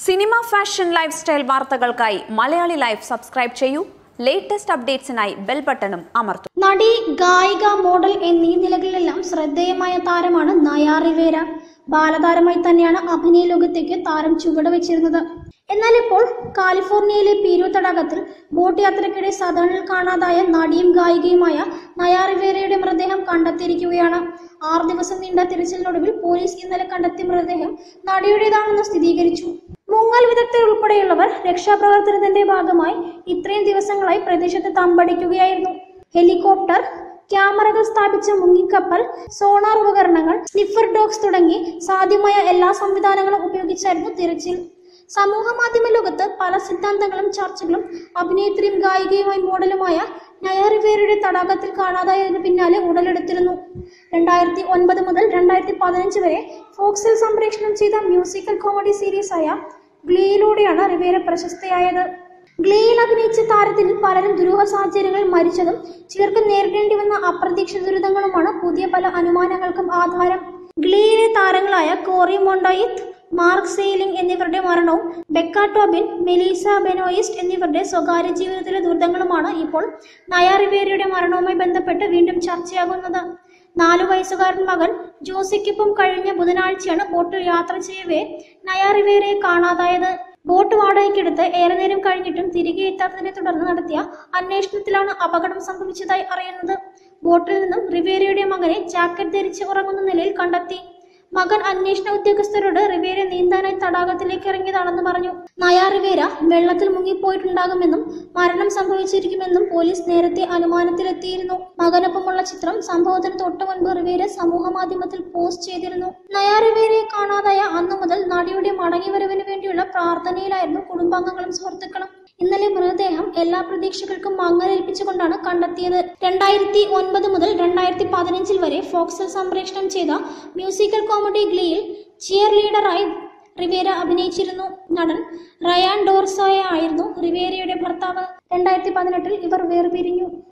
cinema fashion life style വാർത്തകൾക്കായി Malayali life subscribe ചെയ്യൂ latest അപ്ഡേറ്റ്സിനായി ബെൽ ബട്ടണും അമർത്തൂ നടി ഗായിക മോഡൽ എന്നീ നിലകളിലെല്ലാം ശ്രദ്ധേയമായ താരമാണ് നയാ റിവേര ബാലതാരമായി തന്നെയാണ് അഭിനയ ലോകത്തേക്ക് താരം ചുവടുവെച്ചിരുന്നത് എന്നാൽ ഇപ്പോൾ കാലിഫോർണിയയിലെ പീരു തടാകത്തിൽ ബോട്ട് യാത്രയ്ക്കിടെ സദണിൽ കാണാതായ നടിയും ഗായികയുമായ നയാ റിവേരയുടെ മൃതദേഹം കണ്ടെത്തിയിരിക്കുകയാണ് ആറ് ദിവസം നീണ്ട തിരച്ചിലിനൊടുവിൽ പോലീസ് ഇന്നലെ കണ്ടെത്തിയ മൃതദേഹം നടിയുടേതാണെന്ന് സ്ഥിരീകരിച്ചു മുങ്ങൽ വിദഗ്ധർ ഉൾപ്പെടെയുള്ളവർ രക്ഷാപ്രവർത്തനത്തിന്റെ ഭാഗമായി ഇത്രയും ദിവസങ്ങളായി പ്രദേശത്ത് തമ്പടിക്കുകയായിരുന്നു ഹെലികോപ്റ്റർ ക്യാമറകൾ സ്ഥാപിച്ച മുങ്ങിക്കപ്പൽ സോണാർ ഉപകരണങ്ങൾ സ്നിഫർ ഡോഗ്സ് തുടങ്ങി സാധ്യമായ എല്ലാ സംവിധാനങ്ങളും ഉപയോഗിച്ചായിരുന്നു തിരച്ചിൽ സമൂഹ മാധ്യമ ലോകത്ത് പല സിദ്ധാന്തങ്ങളും ചർച്ചകളും അഭിനേത്രിയും ഗായികയുമായി മോഡലുമായ നയ റിവേരയുടെ തടാകത്തിൽ കാണാതായതിനു പിന്നാലെ ഉടലെടുത്തിരുന്നു രണ്ടായിരത്തി ഒൻപത് മുതൽ രണ്ടായിരത്തി പതിനഞ്ച് വരെ ഫോക്സിൽ സംപ്രേഷണം ചെയ്ത മ്യൂസിക്കൽ കോമഡി സീരീസായ ഗ്ലേയിലൂടെയാണ് റിവേര പ്രശസ്തയായത് ഗ്ലേയിൽ അഭിനയിച്ച താരത്തിന് പലരും ദുരൂഹ സാഹചര്യങ്ങളിൽ മരിച്ചതും ചിലർക്ക് നേരിടേണ്ടി വന്ന അപ്രതീക്ഷിത ദുരിതങ്ങളുമാണ് പുതിയ പല അനുമാനങ്ങൾക്കും ആധാരം ഗ്ലേയിലെ താരങ്ങളായ കോറി മൊണ്ടോയിത്ത് മാർക്ക് സെയിലിംഗ് എന്നിവരുടെ മരണവും ബെക്ക ടോബിൻ മെലീസ ബെനോയിസ്റ്റ് എന്നിവരുടെ സ്വകാര്യ ജീവിതത്തിലെ ദുരിതങ്ങളുമാണ് ഇപ്പോൾ നയ റിവേരയുടെ മരണവുമായി ബന്ധപ്പെട്ട് വീണ്ടും ചർച്ചയാകുന്നത് നാലു വയസ്സുകാരൻ മകൻ ജോസിക്കൊപ്പം കഴിഞ്ഞ ബുധനാഴ്ചയാണ് ബോട്ടിൽ യാത്ര ചെയ്യവേ നയ റിവേരയെ കാണാതായത് ബോട്ട് വാടകയ്ക്കെടുത്ത് ഏറെ നേരം കഴിഞ്ഞിട്ടും തിരികെ എത്താത്തതിനെ തുടർന്ന് നടത്തിയ അന്വേഷണത്തിലാണ് അപകടം സംഭവിച്ചതായി അറിയുന്നത് ബോട്ടിൽ നിന്നും റിവേരയുടെ മകനെ ജാക്കറ്റ് ധരിച്ച് ഉറങ്ങുന്ന നിലയിൽ കണ്ടെത്തി മകൻ അന്വേഷണ ഉദ്യോഗസ്ഥരോട് റിവേര നീന്താനായി തടാകത്തിലേക്ക് ഇറങ്ങിയതാണെന്ന് പറഞ്ഞു നയ റിവേര വെള്ളത്തിൽ മുങ്ങിപ്പോയിട്ടുണ്ടാകുമെന്നും മരണം സംഭവിച്ചിരിക്കുമെന്നും പോലീസ് നേരത്തെ അനുമാനത്തിലെത്തിയിരുന്നു മകനൊപ്പമുള്ള ചിത്രം സംഭവത്തിന് തൊട്ടു മുൻപ് റിവേര സമൂഹ മാധ്യമത്തിൽ പോസ്റ്റ് ചെയ്തിരുന്നു നയ റിവേരയെ കാണാതായ അന്നു മുതൽ നടിയുടെ മടങ്ങിവരവിന് വേണ്ടിയുള്ള പ്രാർത്ഥനയിലായിരുന്നു കുടുംബാംഗങ്ങളും സുഹൃത്തുക്കളും ഇന്നലെ മൃതദേഹം എല്ലാ പ്രതീക്ഷകൾക്കും മങ്ങലേൽപ്പിച്ചുകൊണ്ടാണ് കണ്ടെത്തിയത് രണ്ടായിരത്തി ഒൻപത് മുതൽ രണ്ടായിരത്തി പതിനഞ്ചിൽ വരെ ഫോക്സിൽ സംപ്രേഷണം ചെയ്ത മ്യൂസിക്കൽ കോമഡി ഗ്ലിയിൽ ചിയർ ലീഡറായി റിവേര അഭിനയിച്ചിരുന്നു നടൻ റയാൻ ഡോർസോയ ആയിരുന്നു റിവേരയുടെ ഭർത്താവ് രണ്ടായിരത്തി പതിനെട്ടിൽ ഇവർ വേർപിരിഞ്ഞു